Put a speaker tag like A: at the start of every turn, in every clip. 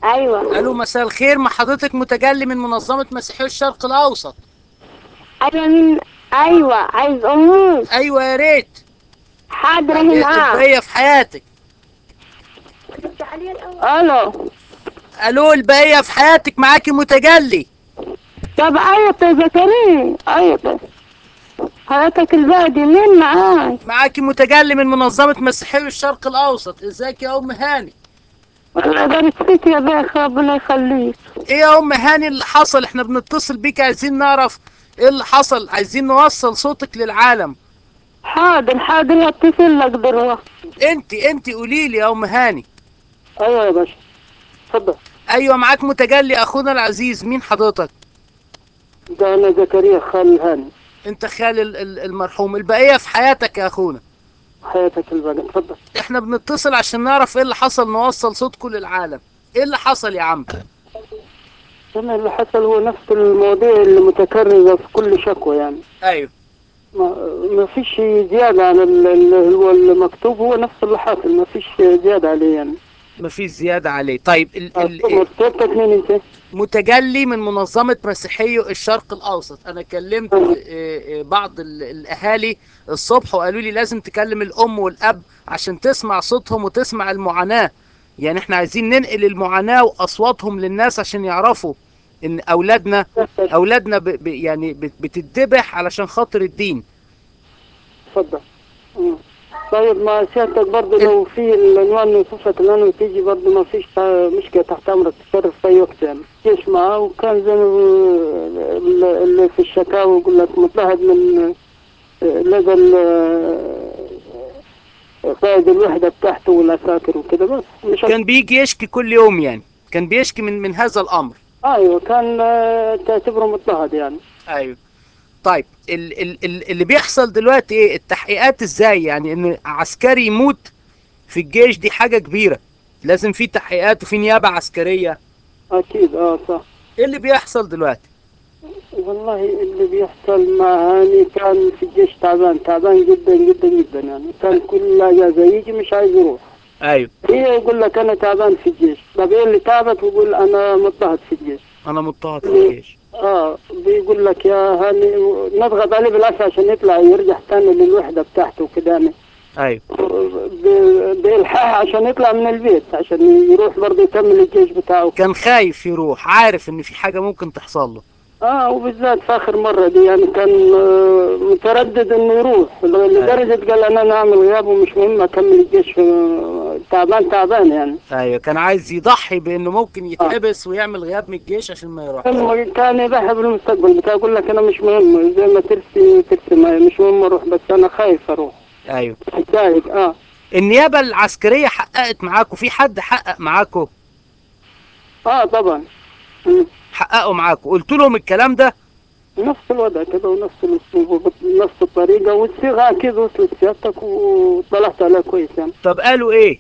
A: ايوه
B: الو مساء الخير مع حضرتك متجلي من منظمه مسيحي الشرق الاوسط
A: ايوه من ايوه عايز امور
B: ايوه يا ريت
A: حاضر
B: ايه
A: هنا
B: البقيه في حياتك
A: الو
B: الو البقيه في حياتك معاكي متجلي
A: طب ايوه يا زكريا ايوه حضرتك البادي مين معاي
B: معاكي متجلي من منظمه مسيحي الشرق الاوسط ازيك يا ام هاني
A: والله يبارك فيك يا بيخ ربنا يخليك
B: ايه يا ام هاني اللي حصل احنا بنتصل بيك عايزين نعرف ايه اللي حصل عايزين نوصل صوتك للعالم
A: حاضر حاضر هتصل لك دلوقتي
B: انت انت قولي لي يا ام هاني
A: ايوه يا باشا اتفضل
B: ايوه معاك متجلي اخونا العزيز مين حضرتك
A: ده انا زكريا خال هاني
B: انت خال ال- ال- المرحوم البقيه في حياتك يا اخونا
A: حياتك الباقي اتفضل
B: احنا بنتصل عشان نعرف ايه اللي حصل نوصل صوتكم للعالم ايه اللي حصل يا عم
A: انا اللي حصل هو نفس المواضيع اللي متكررة في كل شكوى يعني
B: ايوه
A: ما, ما فيش شيء زيادة عن ال- ال- هو المكتوب هو نفس اللي حاصل ما فيش زيادة عليه يعني
B: مفيش زياده عليه طيب ال ال
A: مرتبتك مين انت؟
B: متجلي من منظمة مسيحي الشرق الأوسط أنا كلمت آه، آه، بعض ال- الأهالي الصبح وقالوا لي لازم تكلم الأم والأب عشان تسمع صوتهم وتسمع المعاناة يعني احنا عايزين ننقل المعاناة وأصواتهم للناس عشان يعرفوا إن أولادنا أولادنا ب ب يعني بت- بتتذبح علشان خاطر الدين
A: اتفضل مم. طيب ما سيادتك برضه لو في العنوان وصفة العنوان تيجي برضه ما فيش تع- مشكلة تحت أمرك تتصرف في أي وقت يعني جيش معاه وكان زي ما ال- اللي في الشكاوى يقول لك مضطهد من آه، لدى ال- قائد الوحدة بتاعته والعساكر وكده بس مش
B: كان بيجي يشكي كل يوم يعني كان بيشكي من من هذا الأمر
A: أيوه كان آه، تعتبره مضطهد يعني
B: ايوه طيب ال ال ال اللي بيحصل دلوقتي ايه التحقيقات ازاي يعني ان عسكري يموت في الجيش دي حاجة كبيرة لازم في تحقيقات وفي نيابة عسكرية
A: أكيد أه صح
B: ايه اللي بيحصل دلوقتي
A: والله اللي بيحصل مع هاني كان في الجيش تعبان تعبان جدا جدا جدا يعني كان كل اجازه يجي مش عايز يروح
B: ايوه
A: هي يقول لك انا تعبان في الجيش طب ايه اللي تعبك يقول انا مضطهد في الجيش
B: انا مضطهد في الجيش
A: اه بيقول لك يا هاني نضغط عليه بالعافيه عشان يطلع يرجع تاني للوحده بتاعته كده يعني
B: ايوه
A: ب- بإلحاح عشان يطلع من البيت عشان يروح برضه يكمل الجيش بتاعه
B: كان خايف يروح عارف ان في حاجة ممكن تحصل له
A: اه وبالذات في اخر مره دي يعني كان آه، متردد انه يروح لدرجه قال انا انا اعمل غياب ومش مهم اكمل الجيش آه، تعبان تعبان يعني
B: ايوه كان عايز يضحي بانه ممكن يتحبس ويعمل غياب من الجيش عشان ما يروح
A: كان- كان يضحي بالمستقبل بتاعه يقول لك انا مش مهم زي ما ترسي ترسي ما- مش مهم اروح بس انا خايف اروح
B: ايوه
A: متضايق اه
B: النيابة العسكرية حققت معاكم في حد حقق معاكم
A: اه طبعا مم.
B: حققوا معاكم قلت لهم الكلام ده
A: نفس الوضع كده ونفس الاسلوب ونفس الطريقه والصيغه اكيد وصلت سيادتك وطلعت عليها كويس يعني
B: طب قالوا ايه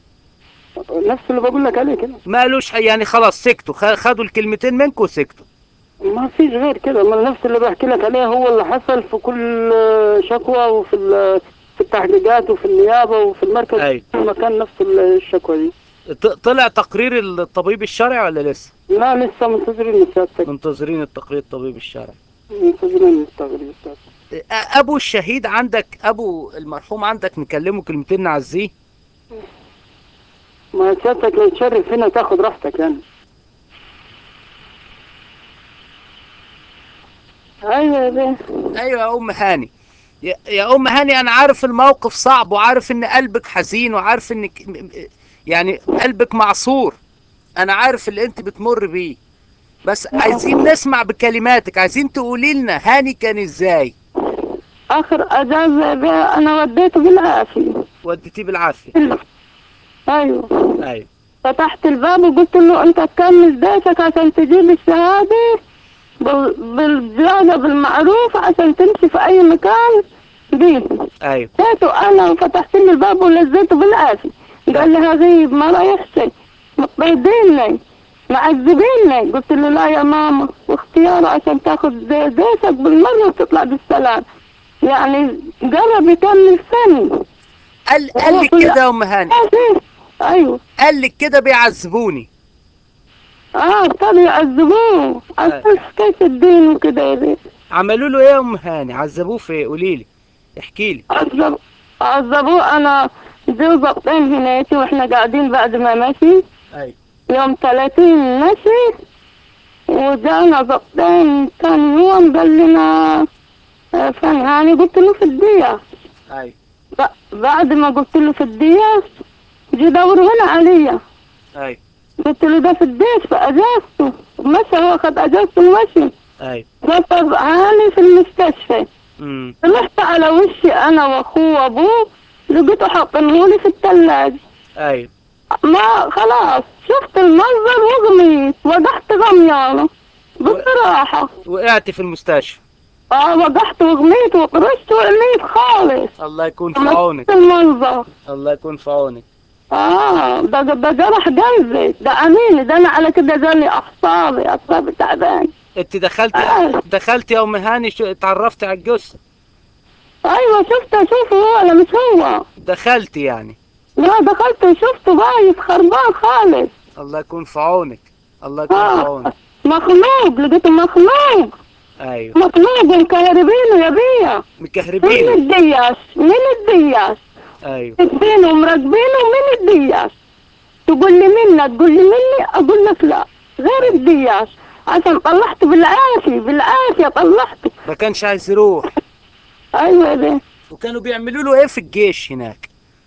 A: نفس اللي بقول لك عليه كده
B: ما قالوش يعني خلاص سكتوا خ- خدوا الكلمتين منكم وسكتوا
A: ما فيش غير كده ما نفس اللي بحكي لك عليه هو اللي حصل في كل آه، شكوى وفي ال- في التحقيقات وفي النيابه وفي المركز
B: أيوة.
A: في مكان نفس الشكوى دي
B: ط- طلع تقرير الطبيب الشرعي ولا لسه
A: لا لسه منتظرين سيادتك
B: منتظرين التقرير الطبيب الشرعي
A: منتظرين التغيير سيادتك
B: أ- ابو الشهيد عندك ابو المرحوم عندك نكلمه كلمتين نعزيه
A: ما سيادتك لو تشرف هنا تاخد راحتك يعني ايوه يا بيه
B: ايوه يا ام هاني يا, يا ام هاني انا عارف الموقف صعب وعارف ان قلبك حزين وعارف انك م- م- يعني قلبك معصور انا عارف اللي انت بتمر بيه بس عايزين نسمع بكلماتك عايزين تقولي لنا هاني كان ازاي
A: اخر اجازه يا بيه انا وديته بالعافيه
B: وديتيه بالعافيه
A: ايوه
B: ايوه
A: فتحت الباب وقلت له انت تكمل بيتك عشان تجيب الشهادة بال- بالزيادة بالمعروف عشان تمشي في اي مكان بيه
B: ايوه
A: جيته انا وفتحت له الباب ولزيته بالعافية قال لي هغيب ما رايحش مطرديني معذبيني قلت له لا يا ماما واختياره عشان تاخد زي بيتك بالمرة وتطلع بالسلام يعني قرب يكمل سنة
B: قال قال لك كده يا ام هاني
A: ايوه
B: قال لك كده بيعذبوني
A: اه ابتدوا يعذبوه عشان حكاية الدين وكده يا بيه
B: عملوا له ايه يا ام هاني عذبوه في ايه قولي لي احكي لي
A: عذب عذبوه انا زي ضبطين هناك واحنا قاعدين بعد ما مشي
B: ايوه
A: يوم 30 مشي وجانا ضبطين ثاني يوم قال لنا آه، فين هاني قلت له في الدية
B: ايوه
A: ب- بعد ما قلت له في الدية جي دور هنا عليا
B: ايوه
A: قلت له ده في الديش في اجازته مشى هو خد اجازته ومشي
B: ايوه
A: قلت هاني في المستشفى
B: امم
A: طلعت على وشي انا واخوه وابوه لقيته حاطينهولي في الثلاجة
B: ايوه
A: ما خلاص شفت المنظر وغميت وقحت غميانة بصراحة
B: وقعت في المستشفى
A: اه وقحت وغميت وقرشت وعميت خالص
B: الله يكون في
A: شفت
B: عونك
A: المنظر
B: الله يكون في عونك
A: اه ده ده جرح قلبي ده امين ده انا على كده جالي اعصابي اعصابي تعبان
B: انت دخلت
A: آه.
B: دخلت يا ام هاني شو اتعرفت على الجثه
A: ايوه شفته اشوفه هو ولا مش هو
B: دخلت يعني
A: لا دخلت وشفته بايظ خربان خالص
B: الله يكون في عونك الله يكون في
A: اه
B: عونك
A: مخلوق لقيته مخلوق
B: ايوه
A: مخلوق مكهربينه يا بيا من
B: مكهربين
A: الدياش من الدياش
B: ايوه
A: راكبينه ومراكبينه من الدياش تقول لي منا تقول لي مني اقول لك لا غير الدياش عشان طلعته بالعافية بالعافية طلعته
B: ما كانش عايز يروح
A: ايوه يا بيه
B: وكانوا بيعملوا له ايه في الجيش هناك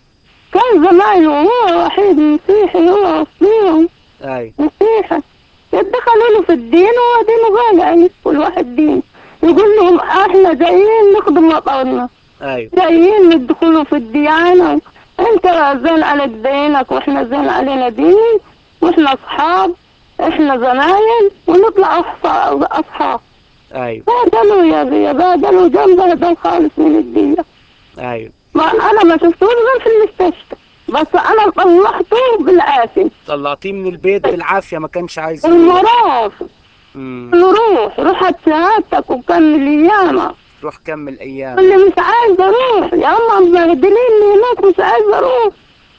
A: كان زمايله هو وحيد مسيحي هو اصليهم
B: ايوه
A: مسيحي يدخلوا له في الدين وهو دينه غالي يعني كل واحد دين يقول لهم احنا جايين نخدم وطننا
B: ايوه
A: جايين ندخلوا في الديانة انت زين عليك دينك واحنا زين علينا ديني واحنا اصحاب احنا زمايل ونطلع أصحاب- اصحاب
B: ايوه
A: بادلوا يا بي بادلوا جنب بدل خالص من الدية
B: ايوه
A: ما انا ما شفتوش غير في المستشفى بس انا طلعته بالعافية
B: طلعتيه من البيت بالعافيه ما كانش عايز يروح
A: المراف
B: امم
A: نروح روح شهادتك وكمل ايامك
B: روح كمل ايام
A: اللي مش عايز اروح يا اما مبهدليني هناك مش عايز اروح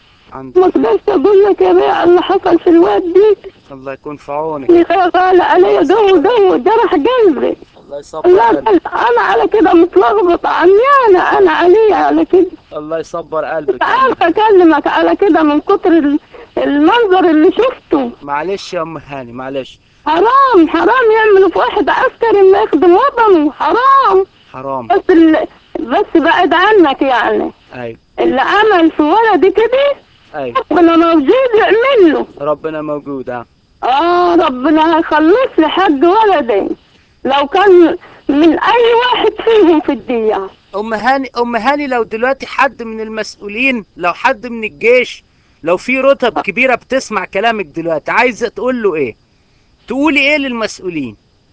B: عند
A: ما قدرت اقول لك يا بيه اللي حصل في الواد دي
B: الله يكون في عونك
A: اللي غالي علي جو جو جرح قلبي
B: الله يصبر
A: لا
B: قلبك
A: انا على كده متلخبطه عميانه انا علي على كده
B: الله يصبر قلبك
A: مش عارفه اكلمك على كده من كتر ال- المنظر اللي شفته
B: معلش يا ام هاني معلش
A: حرام حرام يعملوا في واحد عسكري انه يخدم وطنه حرام
B: حرام
A: بس ال... بس بعد عنك يعني
B: ايوه
A: اللي عمل في ولدي كده
B: ايوه
A: ربنا موجود يعمل له
B: ربنا موجود اه
A: اه ربنا هيخلص لي حق ولدي لو كان من اي واحد فيهم في الديار
B: ام هاني ام هاني لو دلوقتي حد من المسؤولين لو حد من الجيش لو في رتب كبيره بتسمع كلامك دلوقتي عايزه تقول له ايه تقولي ايه للمسؤولين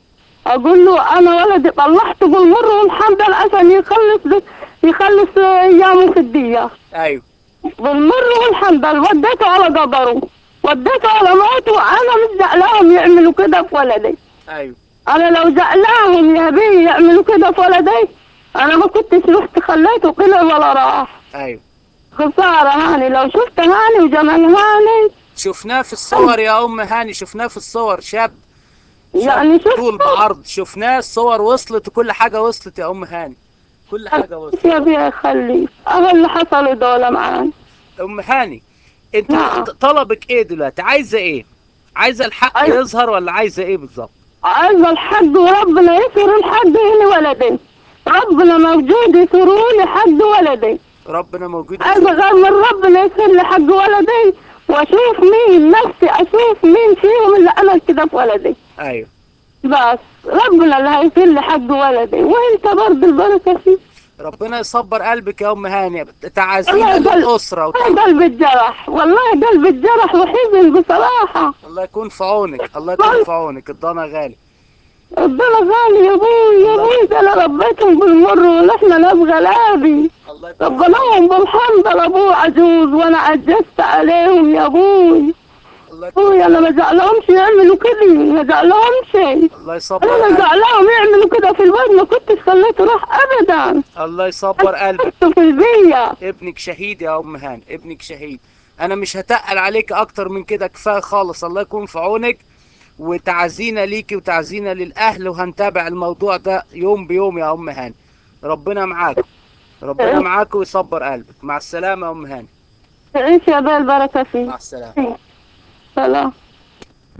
A: اقول له انا ولدي طلعته بالمر والحمد لله عشان يخلص يخلص ايامه في الديار
B: ايوه
A: بالمر والحمد لله وديته على قدره وديته على موته انا مش زعلان يعملوا كده في ولدي
B: ايوه
A: انا لو زعلانهم يا بيه يعملوا كده في ولدي انا ما كنتش رحت خليته طلع ولا راح
B: ايوه
A: خسارة هاني لو شفت هاني وجمال هاني
B: شفناه في الصور يا ام هاني شفناه في الصور شاب شاب
A: يعني شفت
B: طول بعرض شفناه الصور وصلت وكل حاجه وصلت يا ام هاني كل حاجه وصلت
A: يا بيه خلي اهو اللي حصل دول معانا
B: ام هاني انت
A: نعم.
B: طلبك ايه دلوقتي عايزه ايه عايزه الحق
A: عايز-
B: يظهر ولا عايزه ايه بالظبط
A: عايزة الحق وربنا يسر الحق هنا ولدي ربنا موجود يسروا لي حق ولدي
B: ربنا موجود
A: عايزة غير من ربنا يسر لي حق ولدي واشوف مين نفسي اشوف مين فيهم اللي عمل كده في ولدي
B: ايوه
A: بس ربنا اللي هيسر لي حق ولدي وانت برضه البركة فيك
B: ربنا يصبر قلبك يا ام هاني تعازينا
A: الله يقل-
B: للاسره وتع...
A: والله قلبي الجرح والله قلبي الجرح وحزن بصراحة
B: الله يكون في عونك الله يكون في عونك الضنا غالي
A: ربنا غالي يا ابوي يا ابوي ده انا ربيتهم بالمر ونحن نبغى لابي
B: الله يكون في
A: ربناهم بالحمد لابوه عجوز وانا عجزت عليهم يا ابوي
B: الله يكون
A: ابوي انا ما زعلهمش يعملوا كده ما زعلهمش
B: الله يصبر
A: انا
B: قلبك
A: زعلهم يعملوا كده في البيت ما كنتش خليته راح ابدا
B: الله يصبر قلبك
A: كنت في البيئة
B: ابنك شهيد يا ام هاني ابنك شهيد انا مش هتقل عليك اكتر من كده كفايه خالص الله يكون في عونك وتعزينا ليكي وتعزينا للاهل وهنتابع الموضوع ده يوم بيوم يا ام هاني ربنا معاك ربنا معاك ويصبر قلبك مع السلامه يا ام هاني
A: تعيش يا بال البركة
B: مع
A: فيه
B: السلامه
A: سلام